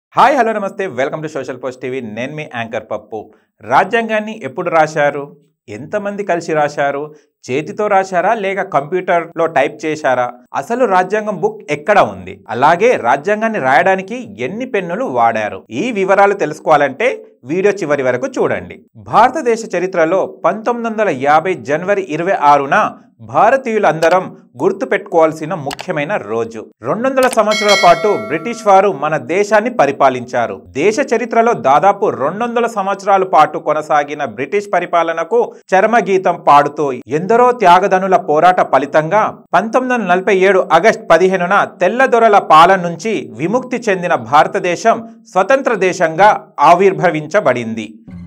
hi hello నమస్తే welcome to social post TV నేను మీ యాంకర్ పప్పు రాజ్యాంగాన్ని ఎప్పుడు రాశారు ఎంతమంది కలిసి రాశారు చేతితో రాశారా లేక కంప్యూటర్లో టైప్ చేశారా అసలు రాజ్యాంగం బుక్ ఎక్కడ ఉంది అలాగే రాజ్యాంగాన్ని రాయడానికి ఎన్ని పెన్నులు వాడారు ఈ వివరాలు తెలుసుకోవాలంటే వీడియో చివరి వరకు చూడండి భారతదేశ చరిత్రలో పంతొమ్మిది వందల యాభై జనవరి ఇరవై ఆరున భారతీయులందరం గుర్తు పెట్టుకోవాల్సిన ముఖ్యమైన రోజు రెండు వందల సంవత్సరాల పాటు బ్రిటిష్ వారు మన దేశాన్ని పరిపాలించారు దేశ చరిత్రలో దాదాపు రెండు వందల సంవత్సరాల పాటు కొనసాగిన బ్రిటిష్ పరిపాలనకు చరమగీతం పాడుతూ ఎందరో త్యాగదనుల పోరాట ఫలితంగా పంతొమ్మిది వందల నలభై ఏడు ఆగస్ట్ పదిహేనున తెల్లదొరల పాలన నుంచి విముక్తి చెందిన భారతదేశం స్వతంత్ర దేశంగా ఆవిర్భవించబడింది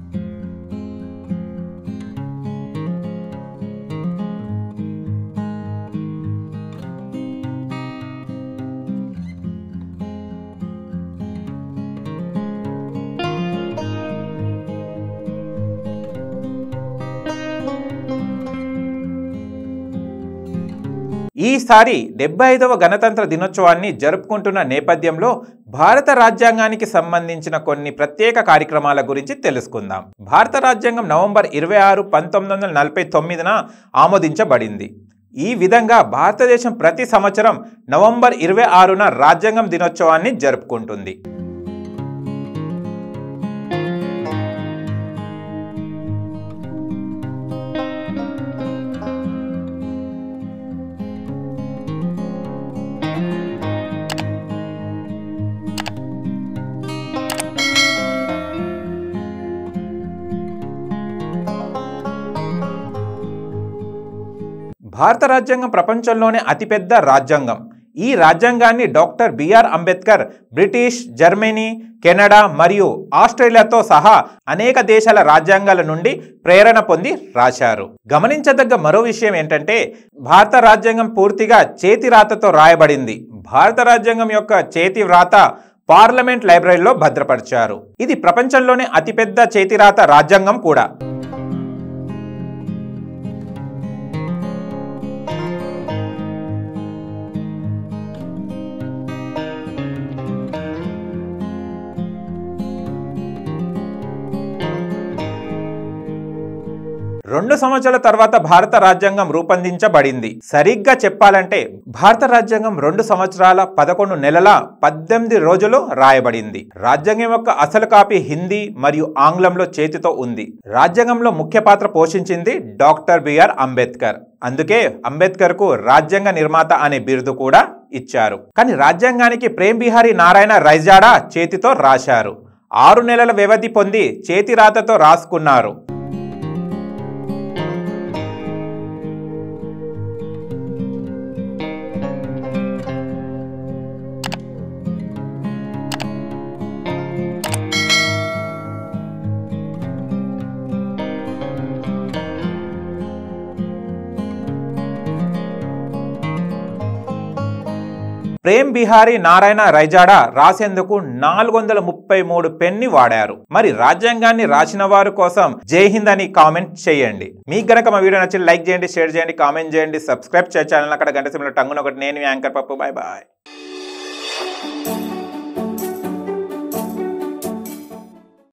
ఈసారి డెబ్బై ఐదవ గణతంత్ర దినోత్సవాన్ని జరుపుకుంటున్న నేపథ్యంలో భారత రాజ్యాంగానికి సంబంధించిన కొన్ని ప్రత్యేక కార్యక్రమాల గురించి తెలుసుకుందాం భారత రాజ్యాంగం నవంబర్ ఇరవై ఆరు పంతొమ్మిది వందల నలభై తొమ్మిదిన ఆమోదించబడింది ఈ విధంగా భారతదేశం ప్రతి సంవత్సరం నవంబర్ ఇరవై ఆరున రాజ్యాంగం దినోత్సవాన్ని జరుపుకుంటుంది భారత రాజ్యాంగం ప్రపంచంలోనే అతిపెద్ద రాజ్యాంగం ఈ రాజ్యాంగాన్ని doctor BR Ambedkar British Germany Canada మరియు ఆస్ట్రేలియాతో సహా అనేక దేశాల రాజ్యాంగాల నుండి ప్రేరణ పొంది రాశారు గమనించదగ్గ మరో విషయం ఏంటంటే భారత రాజ్యాంగం పూర్తిగా చేతి రాతతో రాయబడింది భారత రాజ్యాంగం యొక్క చేతి వ్రాత పార్లమెంట్ లైబ్రరీలో భద్రపరిచారు ఇది ప్రపంచంలోనే అతిపెద్ద చేతిరాత రాజ్యాంగం కూడా రెండు సంవత్సరాల తర్వాత భారత రాజ్యాంగం రూపొందించబడింది సరిగ్గా చెప్పాలంటే భారత రాజ్యాంగం రెండు సంవత్సరాల పదకొండు నెలల పద్దెనిమిది రోజులు రాయబడింది రాజ్యాంగం యొక్క అసలు కాపీ హిందీ మరియు ఆంగ్లంలో చేతితో ఉంది రాజ్యాంగంలో ముఖ్య పాత్ర పోషించింది డాక్టర్ బిఆర్ అంబేద్కర్ అందుకే అంబేద్కర్ కు రాజ్యాంగ నిర్మాత అనే బిరుదు కూడా ఇచ్చారు కానీ రాజ్యాంగానికి ప్రేమ్ బిహారీ నారాయణ రైజాడా చేతితో రాశారు ఆరు నెలల వ్యవధి పొంది చేతి రాతతో రాసుకున్నారు ప్రేమ్ బిహారీ నారాయణ రైజాడా రాసేందుకు నాలుగు వందల ముప్పై మూడు పెన్ని వాడారు మరి రాజ్యాంగాన్ని రాసిన వారి కోసం జై హింద్ అని కామెంట్ చేయండి మీకు గనక మా వీడియో నచ్చి లైక్ చేయండి షేర్ చేయండి కామెంట్ చేయండి సబ్స్క్రైబ్ చేయ ఛానల్ అక్కడ గంట సిమ్లో టంగున ఒకటి నేను మీ యాంకర్ పప్పు బాయ్ బాయ్